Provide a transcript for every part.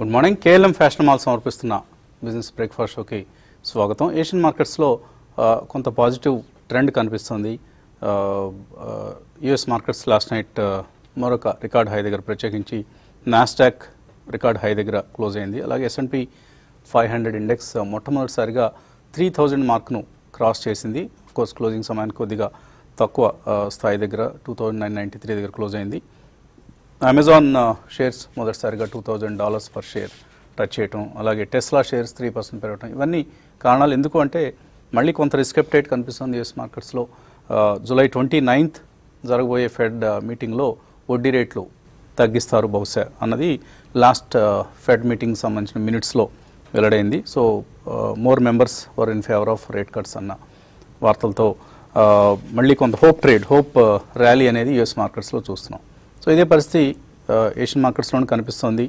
Good morning KLM fashion mall సమర్పిస్తున్న business breakfast షోకి స్వాగతం ఏషియన్ మార్కెట్స్లో ఆ, కొంత పాజిటివ్ ట్రెండ్ కనిపిస్తుంది యుఎస్ మార్కెట్స్ లాస్ట్ నైట్ మరొక రికార్డ్ హై దగ్గర ప్రత్యేకించి నాస్టాక్ రికార్డ్ హై దగ్గర క్లోజ్ అయింది అలాగే ఎస్ఎన్పి ఫైవ్ హండ్రెడ్ ఇండెక్స్ మొట్టమొదటిసారిగా త్రీ థౌజండ్ మార్క్ను క్రాస్ చేసింది కోర్స్ క్లోజింగ్ సమయానికి కొద్దిగా తక్కువ ఆ, స్థాయి దగ్గర two thousand nine ninety three దగ్గర క్లోజ్ అయింది అమెజాన్ ఆ, షేర్స్ మొదటిసారిగా two thousand dollars per share touch చేయటం అలాగే టెస్లా షేర్స్ త్రీ పర్సెంట్ పెరగటం ఇవన్నీ కారణాలు ఎందుకు అంటే మళ్ళీ కొంత రిస్క్ అప్టైట్ కనిపిస్తుంది యూఎస్ మార్కెట్స్లో ఆ, జూలై ట్వంటీ నైన్త్ జరగబోయే ఫెడ్ ఆ, మీటింగ్లో వడ్డీ రేట్లు తగ్గిస్తారు బహుశా అన్నది లాస్ట్ ఆ, ఫెడ్ మీటింగ్ సంబంధించిన మినిట్స్లో వెల్లడైంది so more members were in favour of rate cuts అన్న వార్తలతో ఆ, మళ్ళీ కొంత హోప్ ట్రేడ్ హోప్ ర్యాలీ అనేది యుఎస్ మార్కెట్స్లో చూస్తున్నాం సో ఇదే పరిస్థితి ఆ, ఏషియన్ మార్కెట్స్లోనే కనిపిస్తోంది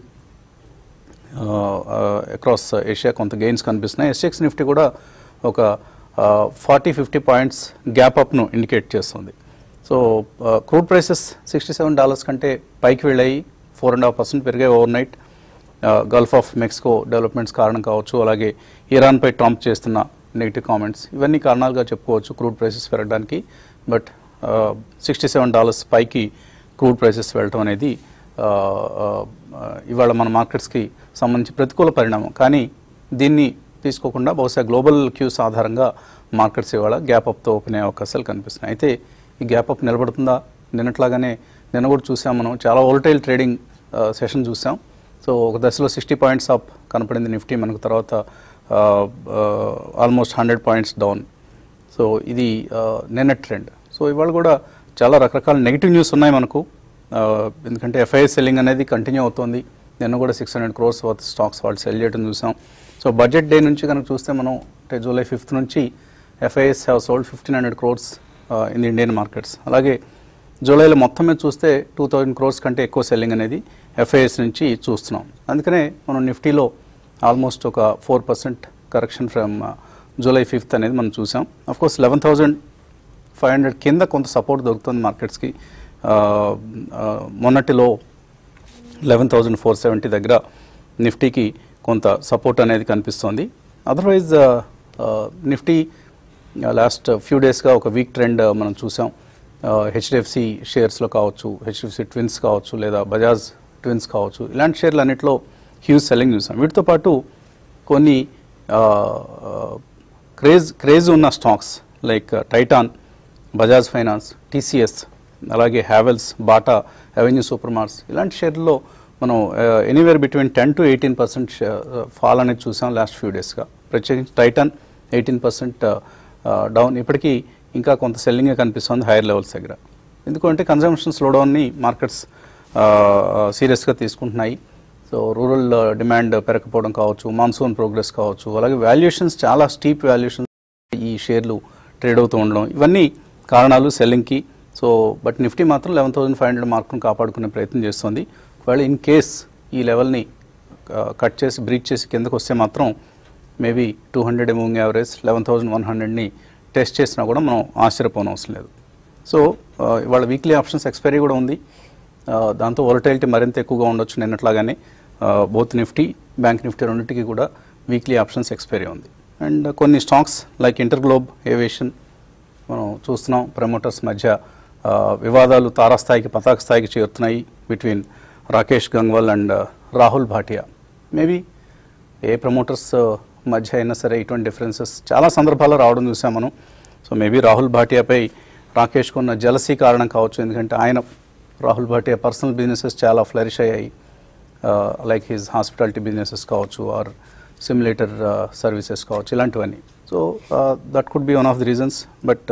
అక్రాస్ ఏషియా కొంత గెయిన్స్ కనిపిస్తున్నాయి ఎస్ఎక్స్ నిఫ్టీ కూడా ఒక ఫార్టీ ఫిఫ్టీ పాయింట్స్ గ్యాప్ అప్ను ఇండికేట్ చేస్తుంది so crude prices sixty seven dollars కంటే పైకి వెళ్ళాయి ఫోర్ అండ్ హాఫ్ పర్సెంట్ పెరిగాయి overnight Gulf of Mexico developments కారణం కావచ్చు అలాగే ఇరాన్పై ట్రంప్ చేస్తున్న నెగిటివ్ కామెంట్స్ ఇవన్నీ కారణాలుగా చెప్పుకోవచ్చు క్రూడ్ ప్రైసెస్ పెరగడానికి బట్ సిక్స్టీ సెవెన్ డాలర్స్ పైకి క్రూడ్ ప్రైసెస్ వెళ్ళటం అనేది ఆ, ఆ, ఆ, ఇవాళ మన మార్కెట్స్కి సంబంధించి ప్రతికూల పరిణామం కానీ దీన్ని తీసుకోకుండా బహుశా గ్లోబల్ క్యూస్ ఆధారంగా మార్కెట్స్ ఇవాళ గ్యాప్ అప్తో ఓపెన్ అయ్యే అవకాశాలు కనిపిస్తున్నాయి అయితే ఈ గ్యాప్ అప్ నిలబడుతుందా నిన్నట్లాగానే నిన్న కూడా చూసాం మనం చాలా వోల్టైల్ ట్రేడింగ్ సెషన్ చూసాం సో ఒక దశలో సిక్స్టీ పాయింట్స్ అప్ కనపడింది నిఫ్టీ మనకు తర్వాత almost hundred points down so ఇది ఆ, నిన్న ట్రెండ్ సో ఇవాళ కూడా చాలా రకరకాల నెగిటివ్ న్యూస్ ఉన్నాయి మనకు ఆ, ఎందుకంటే ఎఫ్ఐఎస్ సెల్లింగ్ అనేది కంటిన్యూ అవుతుంది నిన్న కూడా six hundred crores worth stocks వాళ్ళు సెల్ చేయడం చూసాం సో బడ్జెట్ డే నుంచి కనుక చూస్తే మనం అంటే జూలై ఫిఫ్త్ నుంచి FIs have sold fifteen hundred crores in the Indian markets అలాగే జూలైలో మొత్తం మీద చూస్తే టూ థౌజండ్ క్రోర్స్ కంటే ఎక్కువ సెల్లింగ్ అనేది ఎఫ్ఐఎస్ నుంచి చూస్తున్నాం అందుకనే మనం నిఫ్టీలో ఆల్మోస్ట్ ఒక four percent correction from July fifth అనేది మనం చూసాం course eleven thousand five hundred కింద కొంత సపోర్ట్ దొరుకుతుంది మార్కెట్స్కి ఆ, ఆ, మొన్నటిలో లెవెన్ థౌజండ్ ఫోర్ సెవెంటీ దగ్గర నిఫ్టీకి కొంత సపోర్ట్ అనేది కనిపిస్తోంది అదర్వైజ్ నిఫ్టీ లాస్ట్ ఫ్యూ డేస్గా ఒక వీక్ ట్రెండ్ మనం చూసాం హెచ్డిఎఫ్సి షేర్స్లో కావచ్చు హెచ్డిఎఫ్సి ట్విన్స్ కావచ్చు లేదా బజాజ్ ట్విన్స్ కావచ్చు ఇలాంటి షేర్లు అన్నింటిలో హ్యూజ్ సెల్లింగ్ చూసాం వీటితో పాటు కొన్ని క్రేజ్ క్రేజ్ ఉన్న stocks like Titan Bajaj Finance TCS అలాగే Havells Bata Avenue Supermarts ఇలాంటి షేర్లలో మనం anywhere between ten to eighteen percent fall అనేది చూసాం లాస్ట్ ఫ్యూ డేస్గా ప్రత్యేకించి టైటాన్ ఎయిటీన్ పర్సెంట్ డౌన్ ఇప్పటికీ ఇంకా కొంత సెల్లింగే కనిపిస్తుంది హైయర్ లెవెల్స్ దగ్గర ఎందుకంటే కన్జంప్షన్ స్లోడౌన్ని మార్కెట్స్ సీరియస్గా తీసుకుంటున్నాయి సో రూరల్ డిమాండ్ పెరగకపోవడం కావచ్చు మాన్సూన్ ప్రోగ్రెస్ కావచ్చు అలాగే వాల్యుయేషన్స్ చాలా స్టీప్ వాల్యుయేషన్స్ ఈ షేర్లు ట్రేడ్ అవుతూ ఉండడం ఇవన్నీ కారణాలు సెల్లింగ్కి సో బట్ నిఫ్టీ మాత్రం లెవెన్ థౌసండ్ ఫైవ్ హండ్రెడ్ మార్కును కాపాడుకునే ప్రయత్నం చేస్తుంది ఒకవేళ ఇన్ కేస్ ఈ లెవెల్ని కట్ చేసి బ్రీచ్ చేసి కిందకు వస్తే మాత్రం maybe two hundred moving average eleven thousand one హండ్రెడ్ని టెస్ట్ చేసినా కూడా మనం ఆశ్చర్యపోనవసరం లేదు సో ఆ, ఇవాళ వీక్లీ ఆప్షన్స్ ఎక్స్పైరీ కూడా ఉంది ఆ, దాంతో వొలటైలిటీ మరింత ఎక్కువగా ఉండొచ్చు నిన్నట్లాగానే బోత్ నిఫ్టీ బ్యాంక్ నిఫ్టీ రెండింటికి కూడా వీక్లీ ఆప్షన్స్ ఎక్స్పైరీ ఉంది అండ్ కొన్ని stocks like InterGlobe Aviation మనం చూస్తున్నాం ప్రమోటర్స్ మధ్య ఆ, వివాదాలు తారాస్థాయికి పతాక స్థాయికి చేరుతున్నాయి between Rakesh Gangwal and Rahul Bhatia maybe ఏ ప్రమోటర్స్ మధ్య అయినా సరే ఇటువంటి డిఫరెన్సెస్ చాలా సందర్భాల్లో రావడం చూసాం మనం సో మేబీ రాహుల్ భాటియాపై రాకేష్కు ఉన్న జలసీ కారణం కావచ్చు ఎందుకంటే ఆయన రాహుల్ భాటియా పర్సనల్ బిజినెసెస్ చాలా ఫ్లరిష్ అయ్యాయి లైక్ హిజ్ హాస్పిటాలిటీ బిజినెసెస్ కావచ్చు ఆర్ సిమ్యులేటర్ సర్వీసెస్ కావచ్చు ఇలాంటివన్నీ so that could be one of the reasons but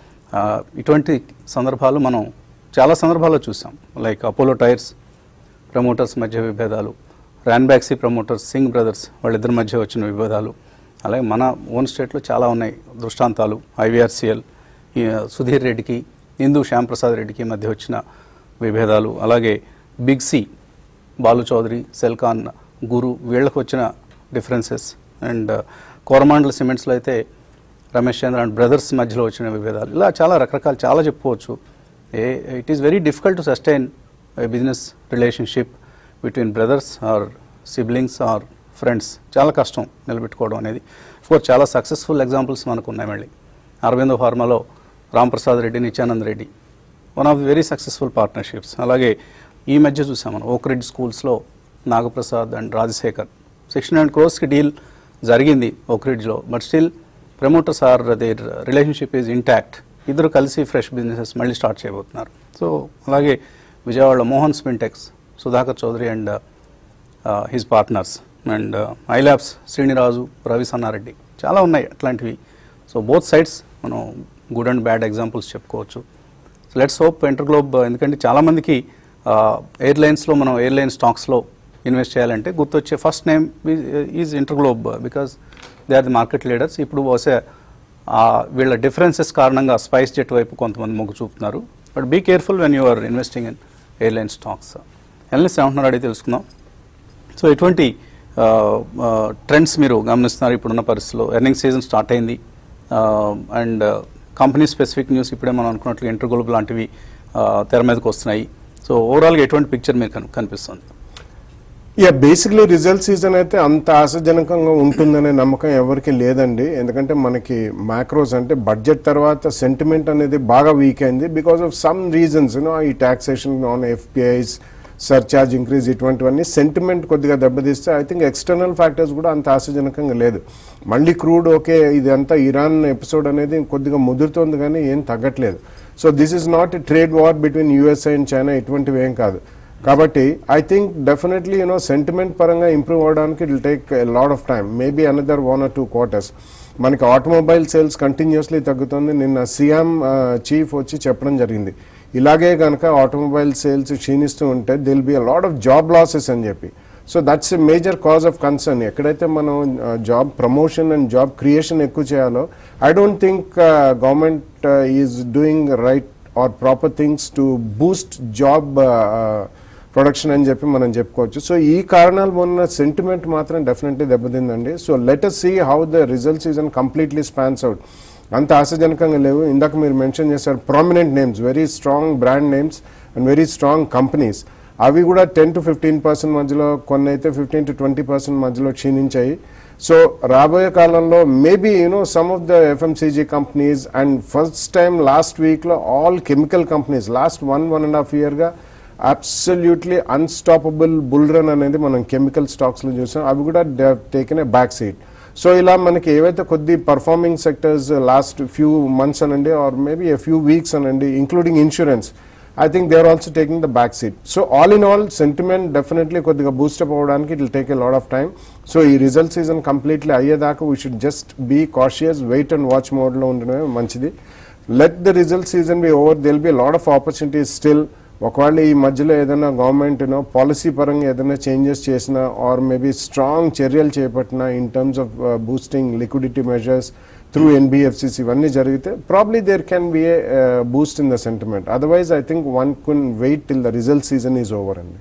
ఇటువంటి సందర్భాలు మనం చాలా సందర్భాల్లో చూసాం లైక్ అపోలో టైర్స్ ప్రమోటర్స్ మధ్య విభేదాలు ర్యాన్బ్యాక్సీ ప్రమోటర్స్ సింగ్ బ్రదర్స్ వాళ్ళిద్దరి మధ్య వచ్చిన విభేదాలు అలాగే మన ఓన్ స్టేట్లో చాలా ఉన్నాయి దృష్టాంతాలు ఐవీఆర్సీఎల్ సుధీర్ రెడ్డికి హిందూ శ్యాంప్రసాద్ రెడ్డికి మధ్య వచ్చిన విభేదాలు అలాగే Big C Balu Chaudhary Celkon Guru వీళ్ళకు వచ్చిన డిఫరెన్సెస్ అండ్ కోరమాండల సిమెంట్స్లో అయితే రమేష్ చంద్ర అండ్ బ్రదర్స్ మధ్యలో వచ్చిన విభేదాలు ఇలా చాలా రకరకాలు చాలా చెప్పుకోవచ్చు uh it is very difficult to sustain a business relationship between brothers or siblings or friends చాలా కష్టం నిలబెట్టుకోవడం అనేది ఫోర్ చాలా సక్సెస్ఫుల్ ఎగ్జాంపుల్స్ మనకు ఉన్నాయి మళ్ళీ అరవిందో ఫార్మాలో Ramprasad Reddy Nityanand Reddy one of the very successful partnerships అలాగే ఈ మధ్య చూసాం మనం ఓక్ రెడ్డి స్కూల్స్లో Nagaprasad and Rajasekhar sixteen hundred క్రోర్స్కి డీల్ జరిగింది ఓక్ రిడ్జ్లో but still promoters are their relationship is intact ఇద్దరు కలిసి ఫ్రెష్ బిజినెసెస్ మళ్ళీ స్టార్ట్ చేయబోతున్నారు సో అలాగే విజయవాడలో Mohan Spintex Sudhakar Chaudhary and his partners and iLabs Srini Raju Ravi Sannareddy చాలా ఉన్నాయి అట్లాంటివి సో బోత్ సైడ్స్ మనం గుడ్ అండ్ బ్యాడ్ ఎగ్జాంపుల్స్ చెప్పుకోవచ్చు so let's hope InterGlobe ఎందుకంటే చాలామందికి ఎయిర్లైన్స్లో మనం ఎయిర్లైన్ స్టాక్స్లో ఇన్వెస్ట్ చేయాలంటే గుర్తొచ్చే first name is InterGlobe because they are the market leaders ఇప్పుడు బహుశా ఆ, వీళ్ళ డిఫరెన్సెస్ కారణంగా స్పైస్ జెట్ వైపు కొంతమంది మొగ్గు చూపుతున్నారు but be careful when you are investing in airline stocks analyst ఏమంటున్నారు అడిగి తెలుసుకుందాం సో ఎటువంటి ట్రెండ్స్ మీరు గమనిస్తున్నారు ఇప్పుడున్న పరిస్థితిలో ఎర్నింగ్ సీజన్ స్టార్ట్ అయింది అండ్ కంపెనీ స్పెసిఫిక్ న్యూస్ ఇప్పుడే మనం అనుకున్నట్లు ఇంటర్గ్లోబ్ లాంటివి ఆ, తెర మీదకి వస్తున్నాయి సో ఓవరాల్గా ఎటువంటి పిక్చర్ మీకు కన్- కనిపిస్తుంది యా బేసిక్లీ రిజల్ట్ సీజన్ అయితే అంత ఆశాజనకంగా ఉంటుందనే నమ్మకం ఎవరికి లేదండి ఎందుకంటే మనకి మ్యాక్రోస్ అంటే బడ్జెట్ తర్వాత సెంటిమెంట్ అనేది బాగా వీక్ అయింది because of some reasons you know ఈ taxation on FPIs surcharge increase ఇటువంటివన్నీ సెంటిమెంట్ కొద్దిగా దెబ్బతీస్తే ఐ థింక్ ఎక్స్టర్నల్ ఫ్యాక్టర్స్ కూడా అంత ఆశాజనకంగా లేదు మళ్ళీ క్రూడ్ ఓకే ఇదంతా ఇరాన్ ఎపిసోడ్ అనేది కొద్దిగా ముదురుతోంది కానీ ఏం తగ్గట్లేదు so this is not trade war between US and China ఇటువంటివి ఏం కాదు కాబట్టి I think definitely you know sentiment పరంగా ఇంప్రూవ్ అవడానికి it will take lot of time maybe another one or two quarters మనకి ఆటోమొబైల్ సేల్స్ కంటిన్యూస్లీ తగ్గుతుంది నిన్న CM chief వచ్చి చెప్పడం జరిగింది ఇలాగే కనుక ఆటోమొబైల్ సేల్స్ క్షీణిస్తూ ఉంటే there'll be a lot of job losses అని చెప్పి so that's a major cause of concern ఎక్కడైతే మనం job promotion and job creation ఎక్కువ చేయాలో I don't think government is doing right or proper things to boost job production అని చెప్పి మనం చెప్పుకోవచ్చు సో ఈ కారణాలు మొన్న సెంటిమెంట్ మాత్రం డెఫినెట్లీ దెబ్బతిందండి so let us see how the result season completely spans out అంత ఆశాజనకంగా లేవు ఇందాక మీరు మెన్షన్ చేశారు prominent names very strong brand names and very strong companies అవి కూడా టెన్ టు ఫిఫ్టీన్ పర్సెంట్ మధ్యలో కొన్ని అయితే ఫిఫ్టీన్ టు ట్వంటీ పర్సెంట్ మధ్యలో క్షీణించాయి సో రాబోయే కాలంలో maybe you know some of the FMCG companies and first time last వీక్లో all chemical companies last one one and half ఇయర్గా అబ్సల్యూట్లీ అన్స్టాపబుల్ బుల్ రన్ అనేది మనం కెమికల్ స్టాక్స్లో చూసాం అవి కూడా taken a back seat so ఇలా మనకి ఏవైతే కొద్ది performing sectors last few months అనండి or maybe a few weeks అనండి including insurance I think they are also taking the back seat so all in all sentiment definitely కొద్దిగా boost up అవ్వడానికి it will take a lot of time so ఈ result season completely అయ్యేదాకా we should just be cautious wait and watch మోడ్లో ఉండడమే మంచిది let the result season be over there'll be lot of opportunities still ఒకవేళ ఈ మధ్యలో ఏదైనా government policy పరంగా ఏదైనా చేంజెస్ చేసినా ఆర్ మేబీ స్ట్రాంగ్ చర్యలు చేపట్టినా in terms of boosting liquidity measures through NBFCs ఇవన్నీ జరిగితే probably there can be a boost in the sentiment otherwise I think one can wait till the result season is over అండి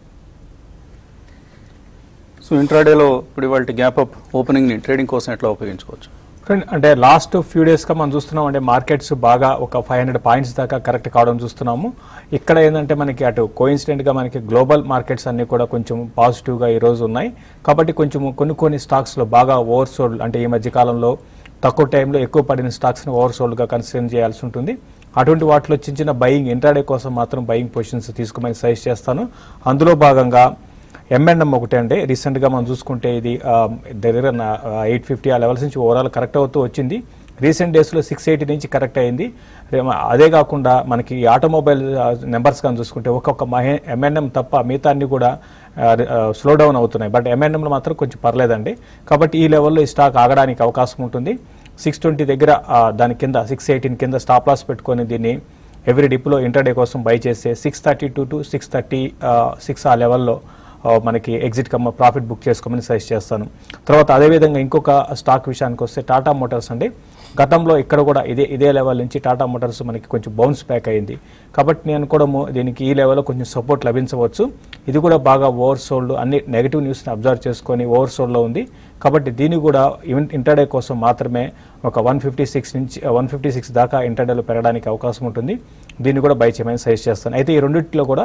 so ఇంట్రాడేలో ఇప్పుడు ఇవాళ gap up ఓపెనింగ్ని trading కోసం ఎట్లా ఉపయోగించుకోవచ్చు friend అంటే లాస్ట్ ఫ్యూ డేస్గా మనం చూస్తున్నాం అంటే మార్కెట్స్ బాగా ఒక ఫైవ్ హండ్రెడ్ పాయింట్స్ దాకా కరెక్ట్ కావడం చూస్తున్నాము ఇక్కడ ఏంటంటే మనకి అటు కోయిన్సిడెంట్గా మనకి గ్లోబల్ మార్కెట్స్ అన్ని కూడా కొంచెం పాజిటివ్గా ఈరోజు ఉన్నాయి కాబట్టి కొంచెం కొన్ని కొన్ని స్టాక్స్లో బాగా ఓవర్ సోల్డ్ అంటే ఈ మధ్య కాలంలో తక్కువ టైంలో ఎక్కువ పడిన స్టాక్స్ని ఓవర్ సోల్డ్గా కన్సిడర్ చేయాల్సి ఉంటుంది అటువంటి వాటిలో చిన్న చిన్న బయింగ్ ఇంట్రాడే కోసం మాత్రం బయింగ్ పొజిషన్స్ తీసుకోమని సజెస్ట్ చేస్తాను అందులో భాగంగా ఎంఎన్ఎం ఒకటే అంటే రీసెంట్గా మనం చూసుకుంటే ఇది ఆ, దగ్గర ఎయిట్ ఫిఫ్టీ ఆ లెవెల్స్ నుంచి ఓవరాల్ కరెక్ట్ అవుతూ వచ్చింది రీసెంట్ డేస్లో సిక్స్ ఎయిటీ నుంచి కరెక్ట్ అయింది రే- అదే కాకుండా మనకి ఈ ఆటోమొబైల్ నెంబర్స్ కానీ చూసుకుంటే ఒక్కొక్క మహే ఎంఎన్ఎం తప్ప మిగతా అన్ని కూడా స్లో డౌన్ అవుతున్నాయి బట్ ఎంఎన్ఎంలో మాత్రం కొంచెం పర్లేదండి కాబట్టి ఈ లెవెల్లో ఈ స్టాక్ ఆగడానికి అవకాశం ఉంటుంది సిక్స్ ట్వంటీ దగ్గర ఆ, దాని కింద సిక్స్ ఎయిటీన్ కింద స్టాప్ లాస్ పెట్టుకొని దీన్ని ఎవ్రీ డిప్లో ఇంటర్డే కోసం బై చేస్తే six thirty two to six thirty six ఆ లెవెల్లో ఆ, మనకి ఎగ్జిట్ కమ్మ ప్రాఫిట్ బుక్ చేసుకోమని సజెస్ట్ చేస్తాను తర్వాత అదేవిధంగా ఇంకొక స్టాక్ విషయానికి వస్తే టాటా మోటార్స్ అండి గతంలో ఇక్కడ కూడా ఇదే ఇదే లెవెల్ నుంచి టాటా మోటార్స్ మనకి కొంచెం బౌన్స్ బ్యాక్ అయింది కాబట్టి నేను కూడా మో- దీనికి ఈ లెవెల్లో కొంచెం సపోర్ట్ లభించవచ్చు ఇది కూడా బాగా ఓవర్ సోల్డ్ అన్ని నెగిటివ్ న్యూస్ని అబ్జర్వ్ చేసుకొని ఓవర్ సోల్డ్లో ఉంది కాబట్టి దీన్ని కూడా ఈవెన్ ఇంటర్డే కోసం మాత్రమే ఒక వన్ ఫిఫ్టీ సిక్స్ నుంచి వన్ ఫిఫ్టీ సిక్స్ దాకా ఇంటర్డేలో పెరగడానికి అవకాశం ఉంటుంది దీన్ని కూడా బై చేయమని సజెస్ట్ చేస్తాను అయితే ఈ రెండింటిలో కూడా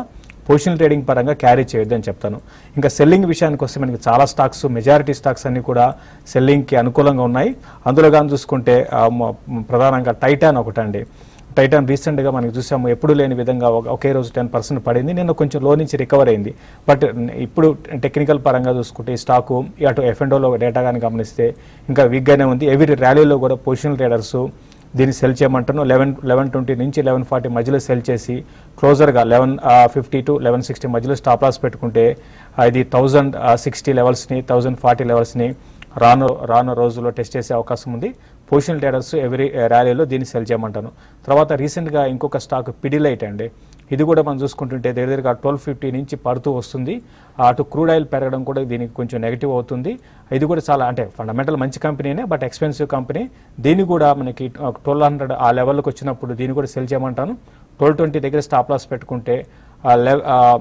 పొజిషన్ ట్రేడింగ్ పరంగా క్యారీ చేయొద్దు అని చెప్తాను ఇంకా సెల్లింగ్ విషయానికి వస్తే మనకి చాలా స్టాక్స్ మెజారిటీ స్టాక్స్ అన్ని కూడా సెల్లింగ్కి అనుకూలంగా ఉన్నాయి అందులో కానీ చూసుకుంటే ఆ, మ- ప్రధానంగా టైటాన్ ఒకటండి టైటాన్ రీసెంట్గా మనకి చూసాము ఎప్పుడు లేని విధంగా ఒక- ఒకే రోజు టెన్ పర్సెంట్ పడింది నిన్న కొంచెం లో నుంచి రికవర్ అయింది బట్ ఇప్పుడు టెక్నికల్ పరంగా చూసుకుంటే ఈ స్టాకు అటు ఎఫ్ అండ్ డేటా కానీ గమనిస్తే ఇంకా వీక్గానే ఉంది ఎవరి ర్యాలీలో కూడా పొజిషనల్ ట్రేడర్స్ దీన్ని సెల్ చేయమంటాను లెవెన్ లెవెన్ ట్వంటీ నుంచి లెవెన్ ఫార్టీ మధ్యలో సెల్ చేసి క్లోజర్గా eleven fifty to eleven sixty మధ్యలో స్టాప్ లాస్ పెట్టుకుంటే ఆ, ఇది థౌజండ్ సిక్స్టీ లెవెల్స్ని థౌజండ్ ఫార్టీ లెవెల్స్ని రాను రాను రోజుల్లో టెస్ట్ చేసే అవకాశం ఉంది పొజిషనల్ ట్రేడర్స్ ఎవరీ ర్యాలీలో దీన్ని సెల్ చేయమంటాను తర్వాత రీసెంట్గా ఇంకొక స్టాక్ పిడిలైట్ అండి ఇది కూడా మనం చూసుకుంటుంటే దగ్గర దగ్గరగా ట్వెల్వ్ ఫిఫ్టీ నుంచి పడుతూ వస్తుంది అటు క్రూడ్ ఆయిల్ పెరగడం కూడా దీనికి కొంచెం నెగిటివ్ అవుతుంది ఇది కూడా చాలా అంటే ఫండమెంటల్ మంచి కంపెనీనే బట్ ఎక్స్పెన్సివ్ కంపెనీ దీన్ని కూడా మనకి ట్వెల్వ్ హండ్రెడ్ ఆ లెవెల్కి వచ్చినప్పుడు దీన్ని కూడా సెల్ చేయమంటాను ట్వెల్వ్ ట్వంటీ దగ్గర స్టాప్ లాస్ పెట్టుకుంటే ఆ లెవ్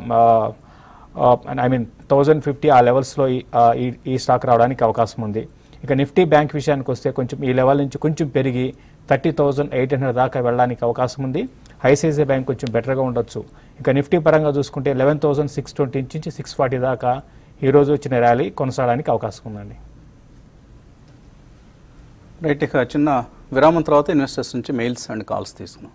ఐ మీన్ థౌజండ్ ఫిఫ్టీ ఆ లెవెల్స్లో ఈ ఆ, ఈ- ఈ స్టాక్ రావడానికి అవకాశం ఉంది ఇక నిఫ్టీ బ్యాంక్ విషయానికి వస్తే కొంచెం ఈ లెవెల్ నుంచి కొంచెం పెరిగి థర్టీ థౌజండ్ ఎయిట్ హండ్రెడ్ దాకా వెళ్ళడానికి అవకాశం ఉంది ఐసిఐసిఐ బ్యాంక్ కొంచెం బెటర్గా ఉండొచ్చు ఇక నిఫ్టీ పరంగా చూసుకుంటే లెవెన్ థౌసండ్ సిక్స్ ట్వంటీ నుంచి సిక్స్ ఫార్టీ దాకా ఈ రోజు వచ్చిన ర్యాలీ కొనసాగడానికి అవకాశం ఉందండి రైట్ ఇక చిన్న విరామం తర్వాత ఇన్వెస్టర్స్ నుంచి మెయిల్స్ అండ్ కాల్స్ తీసుకున్నాం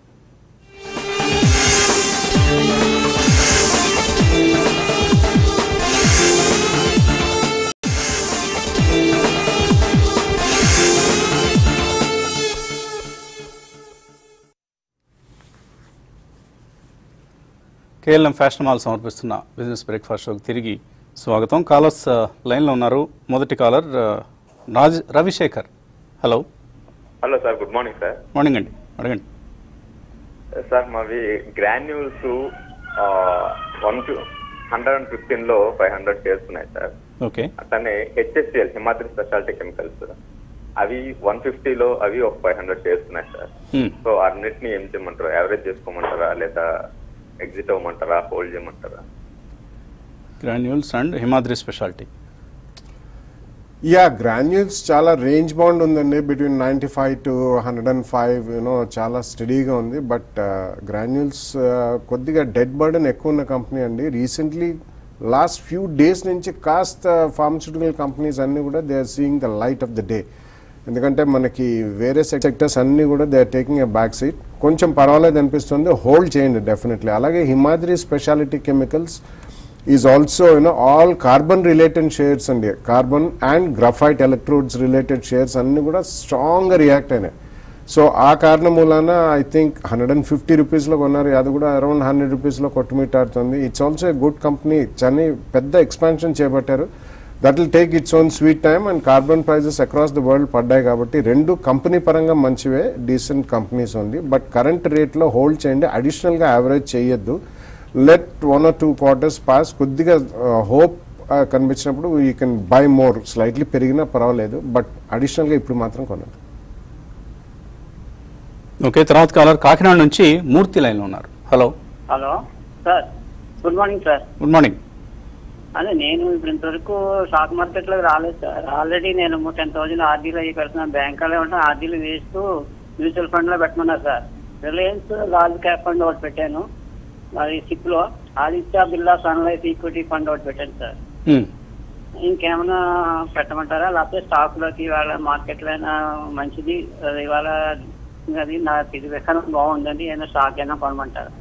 కేఎల్ఎం ఫ్యాషన్ మాల్ సమర్పిస్తున్న బిజినెస్ బ్రేక్ఫాస్ట్ షోకి తిరిగి స్వాగతం కాలర్స్ ఆ, లైన్లో ఉన్నారు మొదటి కాలర్ ఆ, Raj Ravisekhar hello hello sir good morning sir morning అండి అడగండి సార్ మావి Granules one hundred and fifteen లో ఫైవ్ హండ్రెడ్ షేర్స్ ఉన్నాయి సార్ ఓకే అట్లనే హెచ్ఎస్సిఎల్ హిమాద్రి స్పెషాలిటీ కెమికల్స్ అవి వన్ ఫిఫ్టీలో అవి ఒక ఫైవ్ హండ్రెడ్ షేర్స్ ఉన్నాయి సార్ హ్మ్. సో అన్నిటిని ఏం చేయమంటారా యావరేజ్ చేసుకోమంటారా లేదా ఎగ్జిట్ అవ్వమంటారా హోల్డ్ చేయమంటారా Granules and Himadri specialty yeah Granules చాలా రేంజ్ బౌండ్ ఉందండి between ninety five to hundred and five you know చాలా స్టడీగా ఉంది బట్ గ్రాన్యూల్స్ కొద్దిగా డెడ్ బర్డన్ ఎక్కువ ఉన్న కంపెనీ అండి రీసెంట్లీ లాస్ట్ ఫ్యూ డేస్ నుంచి కాస్త ఫార్మస్యూటికల్ కంపెనీస్ అన్నీ కూడా they are seeing the light of the day ఎందుకంటే మనకి వేరే సెక్టర్స్ అన్నీ కూడా they are taking a back seat కొంచెం పర్వాలేదు అనిపిస్తుంది హోల్డ్ చేయండి డెఫినెట్లీ అలాగే Himadri specialty chemicals is also you know all carbon related shares అండి carbon and graphite electrodes related shares అన్ని కూడా స్ట్రాంగ్గా రియాక్ట్ అయినాయి సో ఆ కారణం మూలాన I think hundred and fifty రూపీస్లో కొన్నారు అది కూడా అరౌండ్ హండ్రెడ్ రూపీస్లో కొట్టుమిట్టాడుతుంది it's also a good company చాలా పెద్ద ఎక్స్పాన్షన్ చేపట్టారు that will take its own sweet time and carbon prices across the world పడ్డాయి కాబట్టి రెండు కంపెనీ పరంగా మంచివే డీసెంట్ కంపెనీస్ ఉంది బట్ కరెంట్ రేట్లో హోల్డ్ చేయండి అడిషనల్గా యావరేజ్ చేయొద్దు let one or two quarters pass కొద్దిగా హోప్ కనిపించినప్పుడు you can buy more slightly పెరిగినా పర్వాలేదు బట్ అడిషనల్గా ఇప్పుడు మాత్రం కొనండి ఓకే తర్వాత కాలర్ కాకినాడ నుంచి మూర్తి లైన్లో ఉన్నారు hello hello sir good morning sir good morning అదే నేను ఇప్పుడు ఇంతవరకు స్టాక్ మార్కెట్ లో రాలేదు సార్ ఆల్రెడీ నేను టెన్ థౌసండ్ ఆర్డీలో అవి పెడుతున్నాను బ్యాంకులో ఉంటాను ఆర్డీలు వేస్తూ మ్యూచువల్ ఫండ్ లో పెట్టమన్నారు sir Reliance large cap fund ఒకటి పెట్టాను అది సిప్ లో Aditya Birla Sun Life equity fund ఒకటి పెట్టాను సార్ హ్మ్. ఇంకేమైనా పెట్టమంటారా లేకపోతే స్టాక్ లోకి ఇవాళ మార్కెట్ లో అయినా మంచిది అది ఇవాళ అది నా ఇది విధానం బాగుందండి ఏమైనా స్టాక్ అయినా కొనమంటారా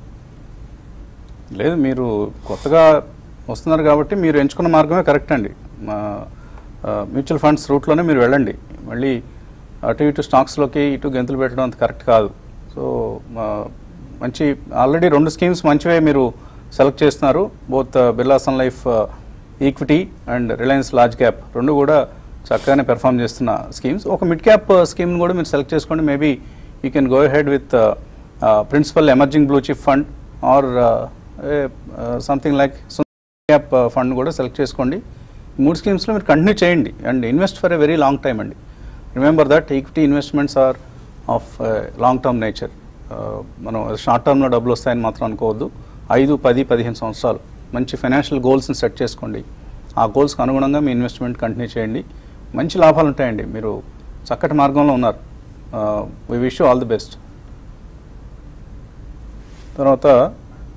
లేదు మీరు కొత్తగా వస్తున్నారు కాబట్టి మీరు ఎంచుకున్న మార్గమే కరెక్ట్ అండి మా మ్యూచువల్ ఫండ్స్ రూట్లోనే మీరు వెళ్ళండి మళ్ళీ అటు ఇటు స్టాక్స్లోకి ఇటు గెంతులు పెట్టడం అంత కరెక్ట్ కాదు సో మా మంచి ఆల్రెడీ రెండు స్కీమ్స్ మంచివే మీరు సెలెక్ట్ చేస్తున్నారు both Birla Sun Life equity and Reliance large cap రెండు కూడా చక్కగానే పెర్ఫామ్ చేస్తున్న స్కీమ్స్ ఒక మిడ్ క్యాప్ స్కీమ్ని కూడా మీరు సెలెక్ట్ చేసుకోండి maybe you can go ahead with principal emerging blue chip fund or something like cap fund కూడా సెలెక్ట్ చేసుకోండి ఈ మూడు స్కీమ్స్లో మీరు కంటిన్యూ చేయండి and invest for a very long time అండి remember that equity investments are of long term nature మనం short టర్మ్లో డబ్బులు వస్తాయని మాత్రం అనుకోవద్దు ఐదు పది పదిహేను సంవత్సరాలు మంచి ఫైనాన్షియల్ గోల్స్ని సెట్ చేసుకోండి ఆ గోల్స్కి అనుగుణంగా మీ ఇన్వెస్ట్మెంట్ కంటిన్యూ చేయండి మంచి లాభాలు ఉంటాయండి మీరు చక్కటి మార్గంలో ఉన్నారు we wish all the best తర్వాత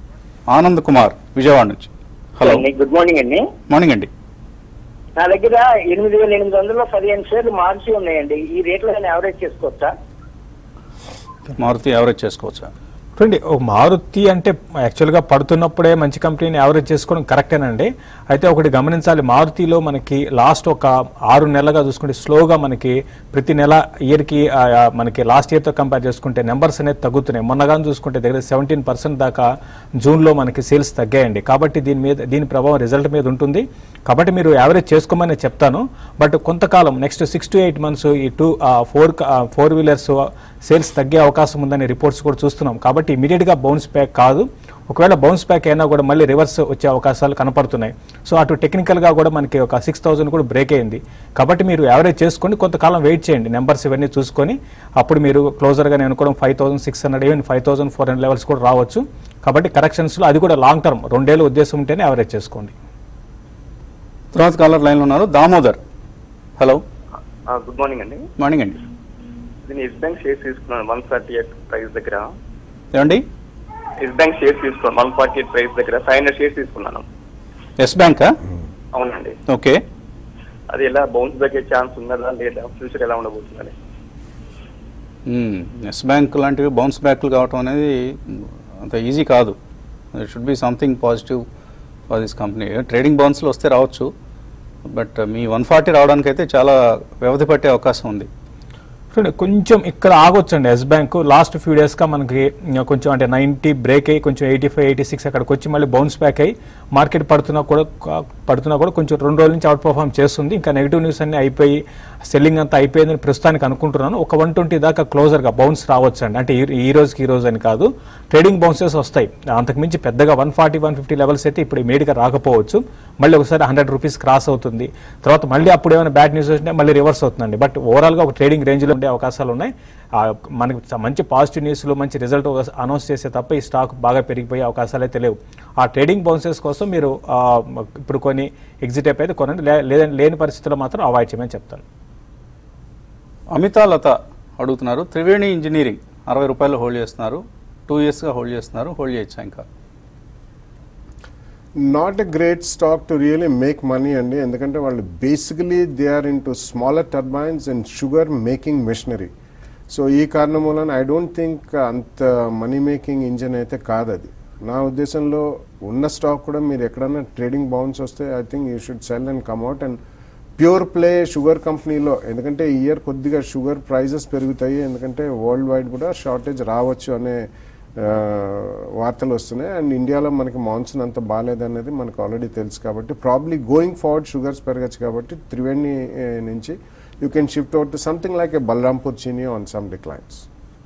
ఆనంద్ కుమార్ విజయవాడ నుంచి హలో అండి గుడ్ మార్నింగ్ అండి మార్నింగ్ అండి నా దగ్గర ఎనిమిది వేల ఎనిమిది వందల పదిహేను షేర్లు మార్చి ఉన్నాయండి ఈ రేట్లో నేను యావరేజ్ చేసుకోవచ్చా మారుతి యావరేజ్ చేసుకోవచ్చా చూడండి ఓ మారుతి అంటే యాక్చువల్గా పడుతున్నప్పుడే మంచి కంపెనీని యావరేజ్ చేసుకోవడం కరెక్టేనండి అయితే ఒకటి గమనించాలి మారుతిలో మనకి లాస్ట్ ఒక ఆరు నెలలుగా చూసుకుంటే స్లోగా మనకి ప్రతి నెల ఇయర్కి మనకి లాస్ట్ ఇయర్తో కంపేర్ చేసుకుంటే నెంబర్స్ అనేది తగ్గుతున్నాయి మొన్నగాని చూసుకుంటే దగ్గర సెవెంటీన్ పర్సెంట్ దాకా జూన్లో మనకి సేల్స్ తగ్గాయండి కాబట్టి దీని మీద దీని ప్రభావం రిజల్ట్ మీద ఉంటుంది కాబట్టి మీరు యావరేజ్ చేసుకోమని చెప్తాను బట్ కొంతకాలం next six to eight months ఈ two four four wheelers sales తగ్గే అవకాశం ఉందనే రిపోర్ట్స్ కూడా చూస్తున్నాం కాబట్టి ఇమీడియట్గా బౌన్స్ బ్యాక్ కాదు ఒకవేళ బౌన్స్ బ్యాక్ అయినా కూడా మళ్ళీ రివర్స్ వచ్చే అవకాశాలు కనపడుతున్నాయి సో అటు టెక్నికల్గా కూడా మనకి ఒక సిక్స్ థౌసండ్ కూడా బ్రేక్ అయింది కాబట్టి మీరు యావరేజ్ చేసుకొని కొంతకాలం వెయిట్ చేయండి నెంబర్స్ ఇవన్నీ చూసుకొని అప్పుడు మీరు క్లోజర్గా నేను అనుకోవడం five thousand six hundred even five thousand four hundred levels కూడా రావచ్చు కాబట్టి కరెక్షన్స్లో అది కూడా లాంగ్ టర్మ్ రెండేళ్ళు ఉద్దేశం ఉంటేనే యావరేజ్ చేసుకోండి తర్వాత కాలర్ లైన్లో ఉన్నారు దామోదర్ హలో గుడ్ మార్నింగ్ అండి మార్నింగ్ అండి నేను ఎస్ బ్యాంక్ షేర్స్ తీసుకున్నాను వన్ ఫార్టీ ఎయిట్ ప్రైస్ దగ్గర ఏమండి ఎస్ బ్యాంక్ షేర్స్ తీసుకున్నాను వన్ ఫార్టీ ఎయిట్ ప్రైస్ దగ్గర ఫైవ్ హండ్రెడ్ షేర్స్ తీసుకున్నాను ఎస్ బ్యాంకా అవునండి ఓకే అది ఎలా బౌన్స్ బ్యాక్ అయ్యే ఛాన్స్ ఉన్నదా లేదా ఫ్యూచర్ ఎలా ఉండబోతుందని ఎస్ బ్యాంక్ లాంటివి బౌన్స్ బ్యాక్లు కావటం అనేది అంత ఈజీ కాదు it should be something positive for this company trading బౌన్స్లు వస్తే రావచ్చు బట్ మీ వన్ ఫార్టీ రావడానికి అయితే చాలా వ్యవధి పట్టే అవకాశం ఉంది చూడండి కొంచెం ఇక్కడ ఆగొచ్చండి ఎస్ బ్యాంక్ లాస్ట్ ఫ్యూ డేస్గా మనకి ఇంకా కొంచెం అంటే నైంటీ బ్రేక్ అయ్యి కొంచెం ఎయిటీ ఫైవ్ ఎయిటీ సిక్స్ అక్కడికి వచ్చి మళ్ళీ బౌన్స్ బ్యాక్ అయ్యి మార్కెట్ పడుతున్నా కూడా పడుతున్నా కూడా కొంచెం రెండు రోజుల నుంచి అవుట్ పర్ఫామ్ చేస్తుంది ఇంకా నెగిటివ్ న్యూస్ అన్ని అయిపోయి సెల్లింగ్ అంతా అయిపోయిందని ప్రస్తుతానికి అనుకుంటున్నాను ఒక వన్ ట్వంటీ దాకా క్లోజర్గా బౌన్స్ రావచ్చండి అంటే ఈ- ఈ రోజుకి ఈ రోజు అని కాదు ట్రేడింగ్ బౌన్సెస్ వస్తాయి అంతకుమించి పెద్దగా one forty one fifty levels అయితే ఇప్పుడు ఇమీడియట్గా రాకపోవచ్చు మళ్ళీ ఒకసారి హండ్రెడ్ రూపీస్ క్రాస్ అవుతుంది తర్వాత మళ్ళీ అప్పుడు ఏమైనా బ్యాడ్ న్యూస్ వచ్చినా మళ్ళీ రివర్స్ అవుతుందండి బట్ ఓవరాల్గా ఒక ట్రేడింగ్ రేంజ్లో ఉండే అవకాశాలు ఉన్నాయి ఆ, మనకి చ- మంచి పాజిటివ్ న్యూస్లు మంచి రిజల్ట్ అనౌన్స్ చేసే తప్ప ఈ స్టాక్ బాగా పెరిగిపోయే అవకాశాలు అయితే లేవు ఆ ట్రేడింగ్ బౌన్సెస్ కోసం మీరు ఆ, మ- ఇప్పుడు కొన్ని ఎగ్జిట్ అయిపోయి కొనండి లే- లేదంటే లేని పరిస్థితుల్లో మాత్రం అవాయిడ్ చేయమని చెప్తాను అమితా లత అడుగుతున్నారు త్రివేణి ఇంజనీరింగ్ అరవై రూపాయలు హోల్డ్ చేస్తున్నారు టూ ఇయర్స్గా హోల్డ్ చేస్తున్నారు హోల్డ్ చేయొచ్చా ఇంకా not a great stock to really make money అండి ఎందుకంటే వాళ్ళు basically they are in to smaller turbines and sugar making machinery so ఈ కారణం వలన ఐ డోంట్ థింక్ అంత మనీ మేకింగ్ ఇంజన్ అయితే కాదు అది నా ఉద్దేశంలో ఉన్న స్టాక్ కూడా మీరు ఎక్కడన్నా ట్రేడింగ్ బౌన్స్ వస్తే I think you should sell and come out and pure play sugar కంపెనీలో ఎందుకంటే ఈ ఇయర్ కొద్దిగా షుగర్ ప్రైజెస్ పెరుగుతాయి ఎందుకంటే వరల్డ్ వైడ్ కూడా షార్టేజ్ రావచ్చు అనే ఆ, వార్తలు వస్తున్నాయి అండ్ ఇండియాలో మనకి మాన్సూన్ అంత బాగాలేదనేది మనకు ఆల్రెడీ తెలుసు కాబట్టి ప్రాబ్లీ గోయింగ్ ఫార్వర్డ్ షుగర్స్ పెరగచ్చు కాబట్టి త్రివేణి ఏ, నుంచి you can shift out to something like a Balrampur Chini on some declines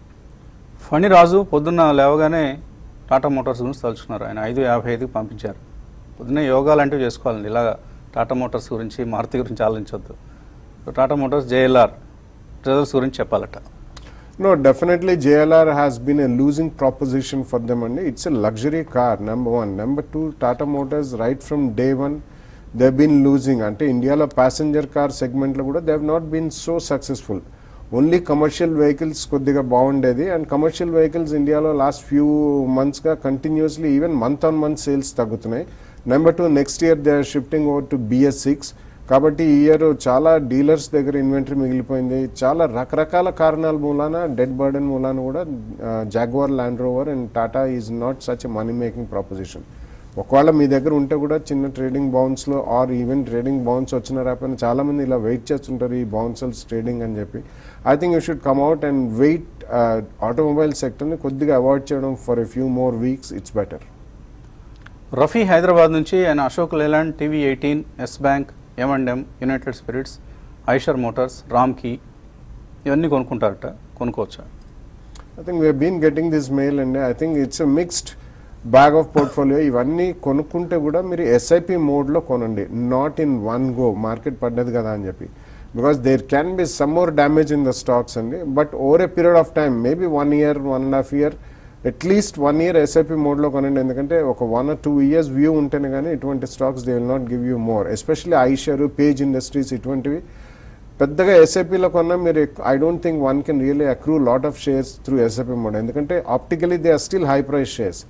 Phani Raju పొద్దున్న లేవగానే టాటా మోటార్స్ గురించి తలుచుకున్నారు ఆయన ఐదు యాభై ఐదుకి పంపించారు పొద్దున్నే యోగా లాంటివి చేసుకోవాలండి ఇలాగా టాటా మోటార్స్ గురించి మారుతి గురించి ఆలోచించొద్దు so Tata Motors JLR results గురించి చెప్పాలట No, definitely JLR has been a losing proposition for them only. It's a luxury car, number one. Number two, Tata Motors, right from day one, they've been losing. అంటే ఇండియాలో passenger car సెగ్మెంట్లో కూడా they have not been so successful only commercial vehicles కొద్దిగా బాగుండేది and commercial vehicles ఇండియాలో last few మంత్స్గా continuously even month on month sales తగ్గుతున్నాయి number two next year they are shifting over to BS six కాబట్టి ఈ year చాలా dealers దగ్గర inventory మిగిలిపోయింది చాలా రకరకాల కారణాల మూలాన డెడ్ బర్డెన్ మూలాన కూడా Jaguar Land Rover and Tata is not such a money making proposition ఒకవేళ మీ దగ్గర ఉంటే కూడా చిన్న ట్రేడింగ్ బౌన్స్లో ఆర్ ఈవెన్ ట్రేడింగ్ బౌన్స్ వచ్చిన రాకపోయినా చాలా మంది ఇలా వెయిట్ చేస్తుంటారు ఈ బౌన్సల్స్ ట్రేడింగ్ అని చెప్పి I think you should come out and wait automobile సెక్టర్ని కొద్దిగా అవాయిడ్ చేయడం for a few more weeks it's better Rafi Hyderabad నుంచి ఆయన Ashok Leyland TV eighteen Yes Bank M and M United Spirits Eicher Motors రామ్కి ఇవన్నీ కొనుక్కుంటారట కొనుక్కోవచ్చా I think we been getting this mail అండి I think it's a mixed bag of portfolio ఇవన్నీ కొనుక్కుంటే కూడా మీరు ఎస్ఐపి మోడ్లో కొనండి not in one go market పడ్డది కదా అని చెప్పి because there can be some more damage in the stocks అండి but over a period of time maybe one year one and half year at least one year SIP మోడ్లో కొనండి ఎందుకంటే ఒక one or two years view ఉంటేనే కానీ ఇటువంటి stocks they will not give you more especially Eicher Page Industries ఇటువంటివి పెద్దగా ఎస్ఐపిలో కొన్నా మీరు I don't think one can really accrue lot of shares through SIP mode ఎందుకంటే optically they are still high price shares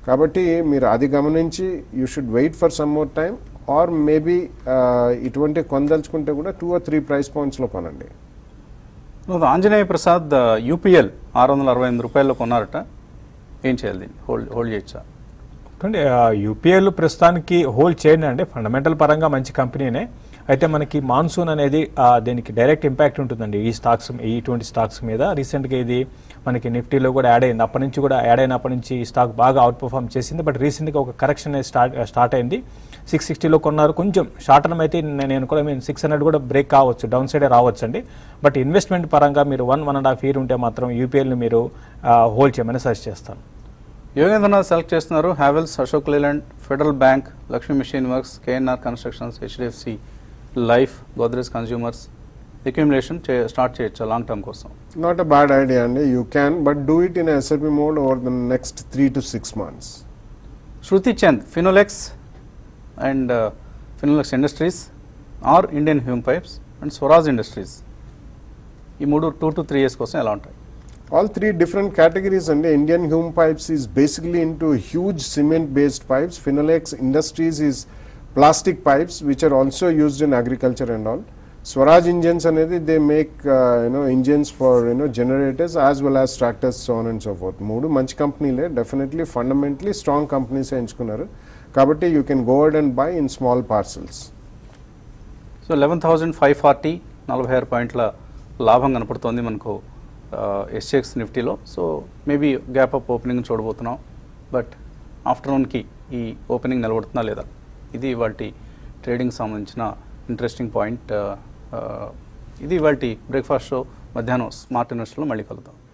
కాబట్టి మీరు అది గమనించి you should wait for some more time or maybe ఇటువంటి కొనదలుచుకుంటే కూడా టూ ఆర్ త్రీ ప్రైస్ పాయింట్స్లో కొనండి నువ్వు ఆంజనేయ ప్రసాద్ యూపీఎల్ ఆరు వందల అరవై ఎనిమిది రూపాయల్లో కొన్నారట ఏం చేయాలి దీన్ని హోల్డ్ హోల్డ్ చేయొచ్చా అంటే యూపీఎల్ ప్రస్తుతానికి హోల్డ్ చేయండి అంటే ఫండమెంటల్ పరంగా మంచి కంపెనీనే అయితే మనకి మాన్సూన్ అనేది ఆ, దీనికి డైరెక్ట్ ఇంపాక్ట్ ఉంటుందండి ఈ స్టాక్స్ ఈ ఇటువంటి స్టాక్స్ మీద రీసెంట్గా ఇది మనకి నిఫ్టీలో కూడా యాడ్ అయింది అప్పటి నుంచి కూడా యాడ్ అయినప్పటి నుంచి ఈ స్టాక్ బాగా అవుట్ పర్ఫామ్ చేసింది బట్ రీసెంట్గా ఒక కరెక్షన్ అనేది స్టార్ట్ స్టార్ట్ అయింది సిక్స్ సిక్స్టీలో కొన్నారు కొంచెం షార్ట్ టర్మ్ అయితే నేను నేను కూడా మీన్ సిక్స్ హండ్రెడ్ కూడా బ్రేక్ కావచ్చు డౌన్ సైడే రావచ్చు అండి బట్ ఇన్వెస్ట్మెంట్ పరంగా మీరు one one and half year ఉంటే మాత్రం యూపీఎల్ని మీరు హోల్డ్ చేయమని సజెస్ట్ చేస్తాను యోగేంద్రనాథ్ సెలెక్ట్ చేస్తున్నారు Havells Ashok Leyland Federal Bank Lakshmi machine works KNR Constructions HDFC Life Godrej Consumers accumulation చే స్టార్ట్ చేయొచ్చా లాంగ్ టర్మ్ కోసం నాట్ అ బ్యాడ్ ఐడియా అండి you can but do it in SIP mode over the next three to six months Shruti Chand Finolex and Finolex Industries or Indian Hume Pipes and Swaraj Industries ఈ మూడు two to three years కోసం ఎలా ఉంటాయి all three different categories and indian hume pipes is basically into huge cement based pipes phenolex industries is plastic pipes which are also used in agriculture and all swaraj engines అనేది they make uh, you know engines for you know generators as well as tractors so on and so forth మూడు మంచి కంపెనీలే definitely fundamentally strong companies ఎంచుకున్నారు కాబట్టి you can go ahead and buy in small parcels so eleven thousand five forty నలభై ఆరు పాయింట్ల లాభం కనపడుతోంది మనకు ఎస్ఎక్స్ నిఫ్టీలో so maybe gap up opening చూడబోతున్నాం బట్ ఆఫ్టర్నూన్కి ఈ ఓపెనింగ్ నిలబడుతుందా లేదా ఇది వాటి ట్రేడింగ్ సంబంధించిన ఇంట్రెస్టింగ్ పాయింట్ ఇది వాటి బ్రేక్ఫాస్ట్ షో మధ్యాహ్నం స్మార్ట్ ఇన్వెస్ట్లో మళ్ళీ కలుద్దాం